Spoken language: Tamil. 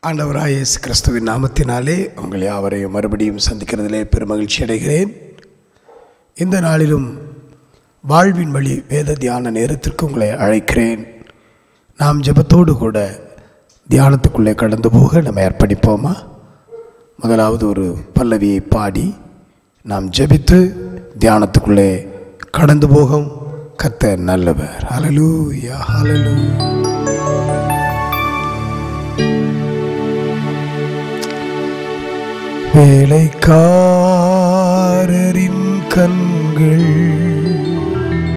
ஆண்டவராய் இயேசு கிறிஸ்துவின் நாமத்தினாலே உங்கள் யாவரையும் மறுபடியும் சந்திக்கிறதிலே பெருமகிழ்ச்சி அடைகிறேன் இந்த நாளிலும் வாழ்வின் வழி வேத தியான நேரத்திற்கு உங்களை அழைக்கிறேன் நாம் ஜெபத்தோடு கூட தியானத்துக்குள்ளே கடந்து போக நம்ம அர்ப்பணிப்போமா முதலாவது ஒரு பல்லவியை பாடி நாம் ஜெபித்து தியானத்துக்குள்ளே கடந்து போகும் கர்த்தர் நல்லவர் ஹalleluya ஹalleluya வேலைக்காரரின் கண்கள்